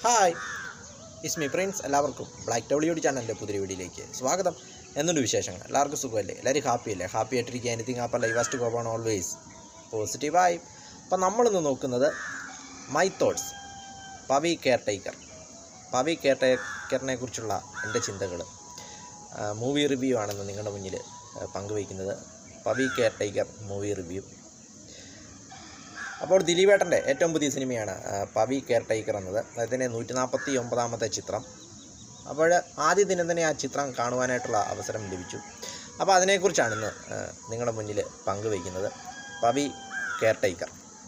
hi Ismi Prince എല്ലാവർക്കും black W D ചാനലിൻ്റെ പുതിയ വീഡിയോയിലേക്ക് സ്വാഗതം എന്നുണ്ട് വിശേഷങ്ങൾ എല്ലാവർക്കും സുഖമല്ലേ എല്ലാവരും ഹാപ്പി അല്ലേ ഹാപ്പി ആയിട്ടിരിക്കുക എനിത്തിങ് ഹാപ്പർ ലൈവാസ്റ്റ് ഗോബാണ് ഓൾവേസ് പോസിറ്റീവായി അപ്പം നമ്മളിന്ന് നോക്കുന്നത് my thoughts Pavi caretaker Pavi care ടേക്കറിനെ കുറിച്ചുള്ള എൻ്റെ ചിന്തകൾ മൂവി റിവ്യൂ ആണെന്ന് നിങ്ങളുടെ മുന്നിൽ ആ, പങ്കുവയ്ക്കുന്നത് Pavi caretaker movie review അപ്പോൾ ദിലീപേട്ടൻ്റെ ഏറ്റവും പുതിയ സിനിമയാണ് ആ, പവി കെയർ ടേക്കർ എന്നത് അദ്ദേഹത്തിൻ്റെ നൂറ്റി നാൽപ്പത്തി ഒമ്പതാമത്തെ ചിത്രം അപ്പോൾ ആദ്യ ദിനം തന്നെ ആ ചിത്രം കാണുവാനായിട്ടുള്ള അവസരം ലഭിച്ചു അപ്പോൾ അതിനെക്കുറിച്ചാണ് ഇന്ന് ആ, നിങ്ങളുടെ മുന്നിൽ പങ്കുവയ്ക്കുന്നത് പവി കെയർ ടേക്കർ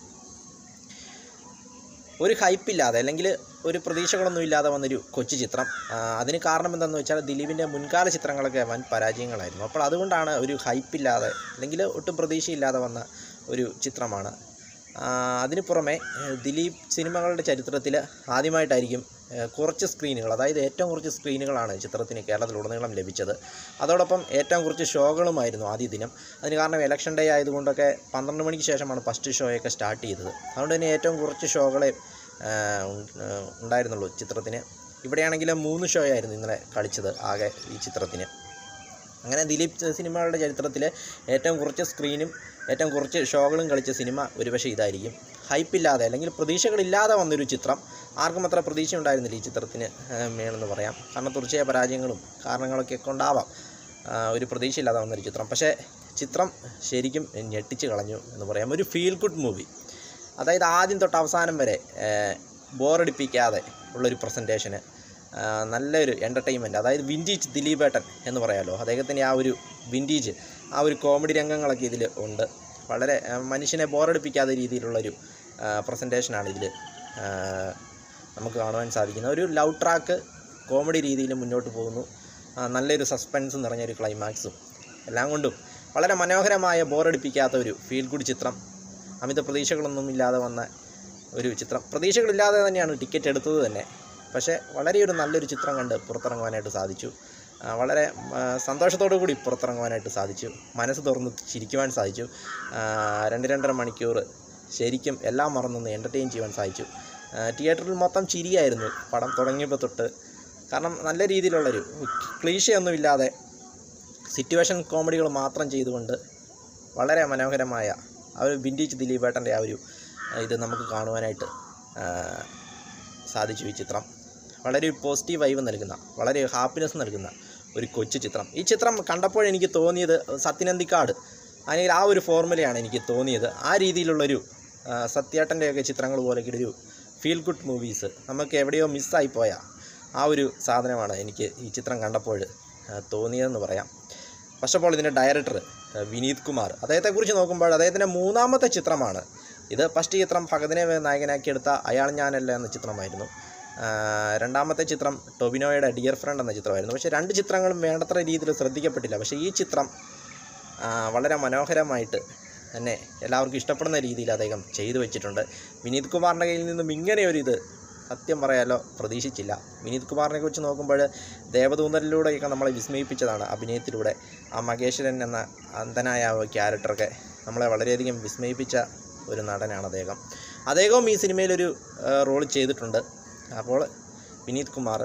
ഒരു ഹൈപ്പില്ലാതെ അല്ലെങ്കിൽ ഒരു പ്രതീക്ഷകളൊന്നും ഇല്ലാതെ വന്നൊരു കൊച്ചു ചിത്രം ആ, അതിന് കാരണം എന്താണെന്ന് വെച്ചാൽ ദിലീപിൻ്റെ മുൻകാല ചിത്രങ്ങളൊക്കെ വൻ പരാജയങ്ങളായിരുന്നു അപ്പോൾ അതുകൊണ്ടാണ് ഒരു ഹൈപ്പില്ലാതെ അല്ലെങ്കിൽ ഒട്ടും പ്രതീക്ഷയില്ലാതെ വന്ന ഒരു ചിത്രമാണ് ആ, അതിന് പുറമെ ഏഹ്, ദിലീപ് സിനിമകളുടെ ചരിത്രത്തിൽ ആദ്യമായിട്ടായിരിക്കും ഏഹ്, കുറച്ച് സ്ക്രീനുകൾ അതായത് ഏറ്റവും കുറച്ച് സ്ക്രീനുകളാണ് ചിത്രത്തിന് കേരളത്തിലുടനീളം ലഭിച്ചത് അതോടൊപ്പം ഏറ്റവും കുറച്ച് ഷോകളുമായിരുന്നു ആദ്യ ദിനം അതിന് കാരണം ഇലക്ഷൻ ഡേ ആയതുകൊണ്ടൊക്കെ പന്ത്രണ്ട് മണിക്ക് ശേഷമാണ് ഫസ്റ്റ് ഷോയൊക്കെ സ്റ്റാർട്ട് ചെയ്തത് അതുകൊണ്ട് തന്നെ ഏറ്റവും കുറച്ച് ഷോകളെ ഏഹ്, ഉൺ- ഏഹ്, ഉണ്ടായിരുന്നുള്ളൂ ചിത്രത്തിന് ഇവിടെയാണെങ്കിൽ മൂന്ന് ഷോ ആയിരുന്നു ഇന്നലെ കളിച്ചത് ആകെ ഈ ചിത്രത്തിന് അങ്ങനെ ദിലീപ് സിനിമകളുടെ ചരിത്രത്തിൽ ഏറ്റവും കുറച്ച് സ്ക്രീനും ഏറ്റവും കുറച്ച് ഷോകളും കളിച്ച സിനിമ ഒരുപക്ഷെ ഇതായിരിക്കും ഹൈപ്പില്ലാതെ അല്ലെങ്കിൽ പ്രതീക്ഷകളില്ലാതെ വന്നൊരു ചിത്രം ആർക്കും അത്ര പ്രതീക്ഷ ഉണ്ടായിരുന്നില്ല ഈ ചിത്രത്തിന് ഏഹ്, മേലെന്ന് പറയാം കാരണം തീർച്ചയായ പരാജയങ്ങളും കാരണങ്ങളൊക്കെ കൊണ്ടാവാം ആ, ഒരു പ്രതീക്ഷയില്ലാതെ വന്നൊരു ചിത്രം പക്ഷേ ചിത്രം ശരിക്കും ഞെട്ടിച്ച് കളഞ്ഞു എന്ന് പറയാം ഒരു ഫീൽ ഗുഡ് മൂവി അതായത് ആദ്യം തൊട്ട് അവസാനം വരെ ബോറടിപ്പിക്കാതെ ഉള്ളൊരു പ്രസൻറ്റേഷന് നല്ലൊരു എൻ്റർടൈൻമെൻറ്റ് അതായത് വിൻറ്റേജ് ദിലീപേട്ടൻ എന്ന് പറയാമല്ലോ അദ്ദേഹത്തിൻ്റെ ആ ഒരു വിൻറ്റേജ് ആ ഒരു കോമഡി രംഗങ്ങളൊക്കെ ഇതിൽ ഉണ്ട് വളരെ ആ, മനുഷ്യനെ ബോറടിപ്പിക്കാത്ത രീതിയിലുള്ളൊരു പ്രസൻറ്റേഷനാണ് ഇതിൽ നമുക്ക് കാണുവാൻ സാധിക്കുന്നത് ഒരു ലവ് ട്രാക്ക് കോമഡി രീതിയിൽ മുന്നോട്ട് പോകുന്നു ആ, നല്ലൊരു സസ്പെൻസ് നിറഞ്ഞൊരു ക്ലൈമാക്സും എല്ലാം കൊണ്ടും വളരെ മനോഹരമായ ബോറടിപ്പിക്കാത്ത ഒരു ഫീൽ ഗുഡ് ചിത്രം അമിത പ്രതീക്ഷകളൊന്നും ഇല്ലാതെ വന്ന ഒരു ചിത്രം പ്രതീക്ഷകളില്ലാതെ തന്നെയാണ് ടിക്കറ്റ് എടുത്തത് തന്നെ പക്ഷേ വളരെ ഒരു നല്ലൊരു ചിത്രം കണ്ട് പുറത്തിറങ്ങുവാനായിട്ട് സാധിച്ചു ആ, വളരെ ആ, സന്തോഷത്തോടു കൂടി പുറത്തിറങ്ങുവാനായിട്ട് സാധിച്ചു മനസ്സ് തുറന്ന് ചിരിക്കുവാൻ സാധിച്ചു ആ, രണ്ട് രണ്ടര മണിക്കൂർ ശരിക്കും എല്ലാം മറന്നൊന്ന് എൻ്റർടൈൻ ചെയ്യുവാൻ സാധിച്ചു ആ, തിയേറ്ററിൽ മൊത്തം ചിരിയായിരുന്നു പടം തുടങ്ങിയപ്പോൾ തൊട്ട് കാരണം നല്ല രീതിയിലുള്ളൊരു ക്ലീശയൊന്നും ഇല്ലാതെ സിറ്റുവേഷൻ കോമഡികൾ മാത്രം ചെയ്തുകൊണ്ട് വളരെ മനോഹരമായ ആ ഒരു വിൻറ്റേജ് ദിലീപേട്ടൻ്റെ ആ ഒരു ആ, ഇത് നമുക്ക് കാണുവാനായിട്ട് ആ, സാധിച്ചു ഈ ചിത്രം വളരെ ഒരു പോസിറ്റീവ് വൈവ് നൽകുന്ന വളരെ ഹാപ്പിനെസ് നൽകുന്ന ഒരു കൊച്ചു ചിത്രം ഈ ചിത്രം കണ്ടപ്പോൾ എനിക്ക് തോന്നിയത് സത്യനന്ദിക്കാട് അല്ലെങ്കിൽ ആ ഒരു ഫോർമുലയാണ് എനിക്ക് തോന്നിയത് ആ രീതിയിലുള്ളൊരു ആ, സത്യേട്ടൻ്റെയൊക്കെ ചിത്രങ്ങൾ പോലെയൊക്കെ ഒരു ഫീൽ ഗുഡ് മൂവീസ് നമുക്ക് എവിടെയോ മിസ്സായി പോയ ആ ഒരു സാധനമാണ് എനിക്ക് ഈ ചിത്രം കണ്ടപ്പോൾ ആ, തോന്നിയതെന്ന് പറയാം ഫസ്റ്റ് ഓഫ് ഓൾ ഇതിൻ്റെ ഡയറക്ടർ വിനീത് കുമാർ അദ്ദേഹത്തെക്കുറിച്ച് നോക്കുമ്പോൾ അദ്ദേഹത്തിൻ്റെ മൂന്നാമത്തെ ചിത്രമാണ് ഇത് ഫസ്റ്റ് ചിത്രം ഭഗതിനെ നായകനാക്കിയെടുത്ത അയാൾ ഞാനല്ല എന്ന ചിത്രമായിരുന്നു ആ, രണ്ടാമത്തെ ചിത്രം ടൊബിനോയുടെ ഡിയർ ഫ്രണ്ട് എന്ന ചിത്രമായിരുന്നു പക്ഷേ രണ്ട് ചിത്രങ്ങളും വേണ്ടത്ര രീതിയിൽ ശ്രദ്ധിക്കപ്പെട്ടില്ല പക്ഷേ ഈ ചിത്രം ആ, വളരെ മനോഹരമായിട്ട് തന്നെ എല്ലാവർക്കും ഇഷ്ടപ്പെടുന്ന രീതിയിൽ അദ്ദേഹം ചെയ്തു വെച്ചിട്ടുണ്ട് വിനീത് കുമാറിൻ്റെ കയ്യിൽ നിന്നും ഇങ്ങനെ ഒരു ഇത് സത്യം പറയാലോ പ്രതീക്ഷിച്ചില്ല വിനീത് കുമാറിനെ കുറിച്ച് നോക്കുമ്പോൾ ദേവദൂതനിലൂടെയൊക്കെ നമ്മളെ വിസ്മയിപ്പിച്ചതാണ് അഭിനയത്തിലൂടെ ആ മകേശ്വരൻ എന്ന അന്ധനായ ആ ഒരു ക്യാരക്ടറൊക്കെ നമ്മളെ വളരെയധികം വിസ്മയിപ്പിച്ച ഒരു നടനാണ് അദ്ദേഹം അദ്ദേഹവും ഈ സിനിമയിലൊരു റോൾ ചെയ്തിട്ടുണ്ട് അപ്പോൾ വിനീത് കുമാർ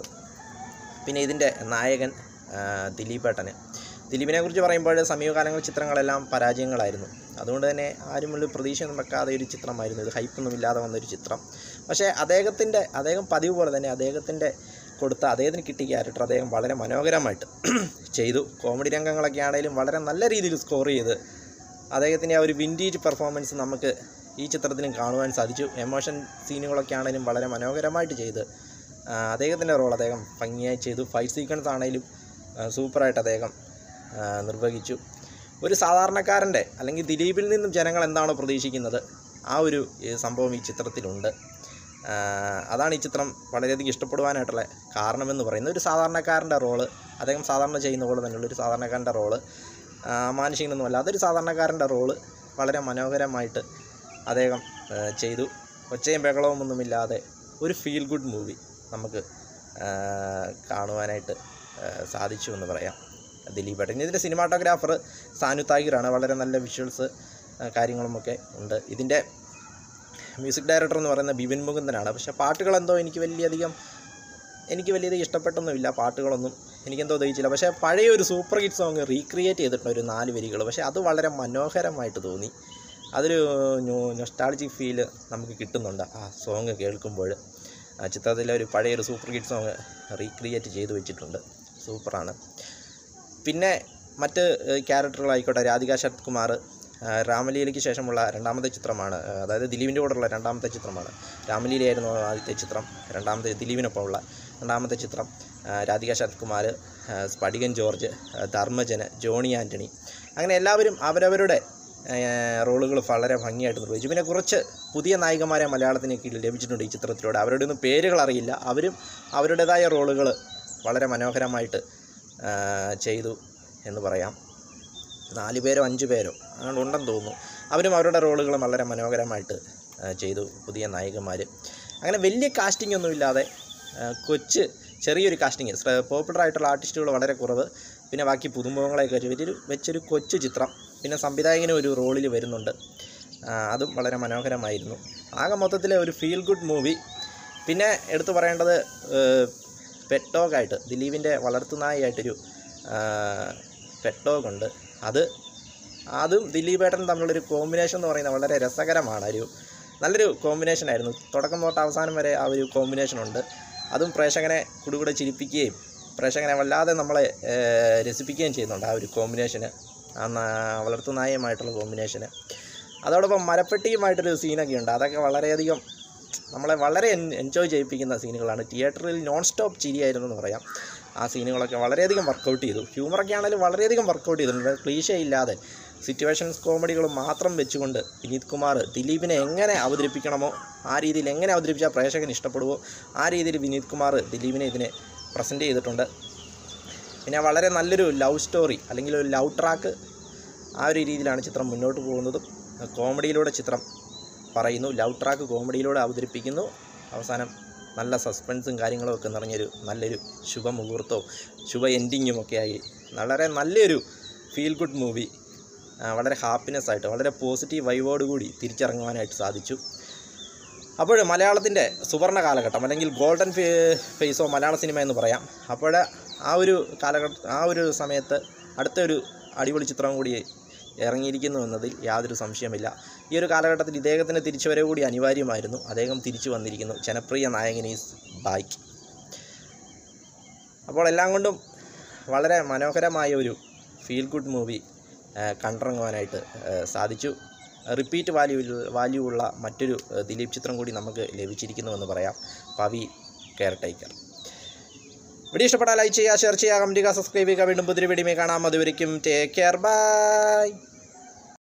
പിന്നെ ഇതിൻ്റെ നായകൻ ആ, ദിലീപേട്ടന് ദിലീപിനെ കുറിച്ച് പറയുമ്പോൾ സമീപകാലങ്ങൾ ചിത്രങ്ങളെല്ലാം പരാജയങ്ങളായിരുന്നു അതുകൊണ്ട് തന്നെ ആരും ഒരു പ്രതീക്ഷയൊന്നും വെക്കാതെ ഒരു ചിത്രമായിരുന്നു ഇത് ഹൈപ്പൊന്നും ഇല്ലാതെ വന്നൊരു ചിത്രം പക്ഷേ അദ്ദേഹത്തിൻ്റെ അദ്ദേഹം പതിവ് പോലെ തന്നെ അദ്ദേഹത്തിൻ്റെ കൊടുത്ത അദ്ദേഹത്തിന് കിട്ടിയ ക്യാരക്ടർ അദ്ദേഹം വളരെ മനോഹരമായിട്ട് ചെയ്തു കോമഡി രംഗങ്ങളൊക്കെ ആണെങ്കിലും വളരെ നല്ല രീതിയിൽ സ്കോർ ചെയ്ത് അദ്ദേഹത്തിൻ്റെ ആ ഒരു വിൻറ്റേജ് പെർഫോമൻസ് നമുക്ക് ഈ ചിത്രത്തിലും കാണുവാൻ സാധിച്ചു എമോഷൻ സീനുകളൊക്കെ ആണെങ്കിലും വളരെ മനോഹരമായിട്ട് ചെയ്ത് ആ, അദ്ദേഹത്തിൻ്റെ റോൾ അദ്ദേഹം ഭംഗിയായി ചെയ്തു ഫൈറ്റ് സീക്വൻസ് ആണെങ്കിലും ആ, സൂപ്പറായിട്ട് അദ്ദേഹം ആ, നിർവഹിച്ചു ഒരു സാധാരണക്കാരൻ്റെ അല്ലെങ്കിൽ ദിലീപിൽ നിന്നും ജനങ്ങൾ എന്താണോ പ്രതീക്ഷിക്കുന്നത് ആ ഒരു ഏ, സംഭവം ഈ ചിത്രത്തിലുണ്ട് ആ, അതാണ് ഈ ചിത്രം വളരെയധികം ഇഷ്ടപ്പെടുവാനായിട്ടുള്ള കാരണമെന്ന് പറയുന്നത് ഒരു സാധാരണക്കാരൻ്റെ റോള് അദ്ദേഹം സാധാരണ ചെയ്യുന്ന പോലെ തന്നെയുള്ള ഒരു സാധാരണക്കാരൻ്റെ റോള് മാനുഷികനൊന്നുമല്ല അതൊരു സാധാരണക്കാരൻ്റെ റോള് വളരെ മനോഹരമായിട്ട് അദ്ദേഹം ആ, ചെയ്തു ഒച്ചയും ബഹളവും ഒന്നുമില്ലാതെ ഒരു ഫീൽ ഗുഡ് മൂവി നമുക്ക് ആ, കാണുവാനായിട്ട് ആ, സാധിച്ചു എന്ന് പറയാം ദിലീപ് ഏട്ടൻ ഇതിൻ്റെ സിനിമാട്ടോഗ്രാഫർ സാനു താഹിറാണ് വളരെ നല്ല വിഷ്വൽസ് കാര്യങ്ങളുമൊക്കെ ഉണ്ട് ഇതിൻ്റെ മ്യൂസിക് ഡയറക്ടർ എന്ന് പറയുന്നത് ബിപിൻ മുകുന്ദനാണ് പക്ഷേ പാട്ടുകളെന്തോ എനിക്ക് വലിയധികം എനിക്ക് വലിയധികം ഇഷ്ടപ്പെട്ടൊന്നുമില്ല പാട്ടുകളൊന്നും എനിക്കെന്തോ ദഹിച്ചില്ല പക്ഷേ പഴയ ഒരു സൂപ്പർ ഹിറ്റ് സോങ് റീക്രിയേറ്റ് ചെയ്തിട്ടുണ്ട് ഒരു നാല് വരികൾ പക്ഷേ അത് വളരെ മനോഹരമായിട്ട് തോന്നി അതൊരു നൊസ്റ്റാളജിക് ഫീല് നമുക്ക് കിട്ടുന്നുണ്ട് ആ സോങ് കേൾക്കുമ്പോൾ ആ ചിത്രത്തിലെ ഒരു പഴയ ഒരു സൂപ്പർ ഹിറ്റ് സോങ് റീക്രിയേറ്റ് ചെയ്ത് വെച്ചിട്ടുണ്ട് സൂപ്പറാണ് പിന്നെ മറ്റ് ഏഹ്, ക്യാരക്ടറുകളായിക്കോട്ടെ രാധിക ശരത് കുമാർ ആ, രാമലീലയ്ക്ക് ശേഷമുള്ള രണ്ടാമത്തെ ചിത്രമാണ് ആ, അതായത് ദിലീപിൻ്റെ കൂടെയുള്ള രണ്ടാമത്തെ ചിത്രമാണ് രാമലീലയായിരുന്നു ആദ്യത്തെ ചിത്രം രണ്ടാമത്തെ ദിലീപിനൊപ്പമുള്ള രണ്ടാമത്തെ ചിത്രം ആ, രാധിക ശരത് കുമാർ ആ, സ്ഫടികൻ ജോർജ് ആ, ധർമ്മജന് ജോണി ആൻ്റണി അങ്ങനെ എല്ലാവരും അവരവരുടെ റോളുകൾ വളരെ ഭംഗിയായിട്ട് നിർവഹിച്ചു പിന്നെ കുറച്ച് പുതിയ നായികമാരെ മലയാളത്തിന് കീഴിൽ ലഭിച്ചിട്ടുണ്ട് ഈ ചിത്രത്തിലൂടെ അവരുടെ ഒന്നും പേരുകൾ അറിയില്ല അവരും അവരുടേതായ റോളുകൾ വളരെ മനോഹരമായിട്ട് ആ, ചെയ്തു എന്ന് പറയാം നാല് പേരോ അഞ്ച് പേരോ അങ്ങനെ ഉണ്ടെന്ന് തോന്നുന്നു അവരും അവരുടെ റോളുകൾ വളരെ മനോഹരമായിട്ട് ആ, ചെയ്തു പുതിയ നായികമാർ അങ്ങനെ വലിയ കാസ്റ്റിംഗ് ഒന്നുമില്ലാതെ ആ, കൊച്ച് ചെറിയൊരു കാസ്റ്റിംഗ് പോപ്പുലർ ആയിട്ടുള്ള ആർട്ടിസ്റ്റുകൾ വളരെ കുറവ് പിന്നെ ബാക്കി പുതുമുഖങ്ങളെയൊക്കെ വെച്ച് വലിയൊരു വെച്ചൊരു കൊച്ചു ചിത്രം പിന്നെ സംവിധായകനും ഒരു റോളിൽ വരുന്നുണ്ട് ആ, അതും വളരെ മനോഹരമായിരുന്നു ആകെ മൊത്തത്തിലെ ഒരു ഫീൽ ഗുഡ് മൂവി പിന്നെ എടുത്തു പറയേണ്ടത് പെറ്റ് ഡോഗായിട്ട് ദിലീപിൻ്റെ വളർത്തുനായായിട്ടൊരു പെറ്റ് ഡോഗ് ഉണ്ട് അത് അതും ദിലീപേട്ടൻ തമ്മിലുള്ളൊരു കോമ്പിനേഷൻ എന്ന് പറയുന്നത് വളരെ രസകരമാണ് ഒരു നല്ലൊരു കോമ്പിനേഷൻ ആയിരുന്നു തുടക്കം തൊട്ട് അവസാനം വരെ ആ ഒരു കോമ്പിനേഷൻ ഉണ്ട് അതും പ്രേക്ഷകനെ കുടുകൂടെ ചിരിപ്പിക്കുകയും പ്രേക്ഷകനെ വല്ലാതെ നമ്മളെ ഏഹ്, രസിപ്പിക്കുകയും ചെയ്യുന്നുണ്ട് ആ ഒരു കോമ്പിനേഷന് ആ നാ- വളർത്തുനായയുമായിട്ടുള്ള കോമ്പിനേഷന് അതോടൊപ്പം മരപ്പെട്ടിയുമായിട്ടൊരു സീനൊക്കെ ഉണ്ട് അതൊക്കെ വളരെയധികം നമ്മളെ വളരെ എൻ- എൻജോയ് ചെയ്യിപ്പിക്കുന്ന സീനുകളാണ് തിയേറ്ററിൽ നോൺ സ്റ്റോപ്പ് ചിരിയായിരുന്നു എന്ന് പറയാം ആ സീനുകളൊക്കെ വളരെയധികം വർക്കൗട്ട് ചെയ്തു ഹ്യൂമറൊക്കെ ആണെങ്കിലും വളരെയധികം വർക്കൗട്ട് ചെയ്തിട്ടുണ്ട് ക്ലീശ ഇല്ലാതെ സിറ്റുവേഷൻസ് കോമഡികൾ മാത്രം വെച്ചുകൊണ്ട് വിനീത് കുമാർ ദിലീപിനെ എങ്ങനെ അവതരിപ്പിക്കണമോ ആ രീതിയിൽ എങ്ങനെ അവതരിപ്പിച്ചാൽ പ്രേക്ഷകന് ഇഷ്ടപ്പെടുമോ ആ രീതിയിൽ വിനീത് കുമാർ ദിലീപിനെ ഇതിനെ പ്രസൻറ്റ് ചെയ്തിട്ടുണ്ട് പിന്നെ വളരെ നല്ലൊരു ലവ് സ്റ്റോറി അല്ലെങ്കിൽ ഒരു ലവ് ട്രാക്ക് ആ ഒരു രീതിയിലാണ് ചിത്രം മുന്നോട്ട് പോകുന്നതും കോമഡിയിലൂടെ ചിത്രം പറയുന്നു ലവ് ട്രാക്ക് കോമഡിയിലൂടെ അവതരിപ്പിക്കുന്നു അവസാനം നല്ല സസ്പെൻസും കാര്യങ്ങളും ഒക്കെ നിറഞ്ഞൊരു നല്ലൊരു ശുഭമുഹൂർത്തവും ശുഭ എൻഡിങ്ങും ഒക്കെ ആയി വളരെ നല്ലൊരു ഫീൽ ഗുഡ് മൂവി വളരെ ഹാപ്പിനെസ് ആയിട്ട് വളരെ പോസിറ്റീവ് വൈവോട് കൂടി തിരിച്ചിറങ്ങുവാനായിട്ട് സാധിച്ചു അപ്പോൾ മലയാളത്തിൻ്റെ സുവർണ കാലഘട്ടം അല്ലെങ്കിൽ ഗോൾഡൻ ഫേ ഫേസോ മലയാള സിനിമ എന്ന് പറയാം അപ്പോൾ ആ ഒരു കാലഘട്ട ആ ഒരു സമയത്ത് അടുത്തൊരു അടിപൊളി ചിത്രം കൂടി ഇറങ്ങിയിരിക്കുന്നു എന്നതിൽ യാതൊരു സംശയമില്ല ഈ ഒരു കാലഘട്ടത്തിൽ ഇദ്ദേഹത്തിന് തിരിച്ചുവരവ് കൂടി അനിവാര്യമായിരുന്നു അദ്ദേഹം തിരിച്ചു വന്നിരിക്കുന്നു ജനപ്രിയ നായകൻ ഈസ് ബായ്ക്ക് അപ്പോൾ എല്ലാം കൊണ്ടും വളരെ മനോഹരമായ ഒരു ഫീൽ ഗുഡ് മൂവി കണ്ടിറങ്ങുവാനായിട്ട് ആ, സാധിച്ചു റിപ്പീറ്റ് വാല്യൂ വാല്യൂ ഉള്ള മറ്റൊരു ആ, ദിലീപ് ചിത്രം കൂടി നമുക്ക് ലഭിച്ചിരിക്കുന്നുവെന്ന് പറയാം പവി കെയർ ടേക്കർ വീഡിയോ ഇഷ്ടപ്പെട്ടാൽ ലൈക്ക് ചെയ്യുക ഷെയർ ചെയ്യുക കമൻറ്റ് ചെയ്യുക സബ്സ്ക്രൈബ് ചെയ്യുക വീണ്ടും പുതിയ വീഡിയോ കാണാം അതുവരെയും ടേക്ക് കെയർ ബൈ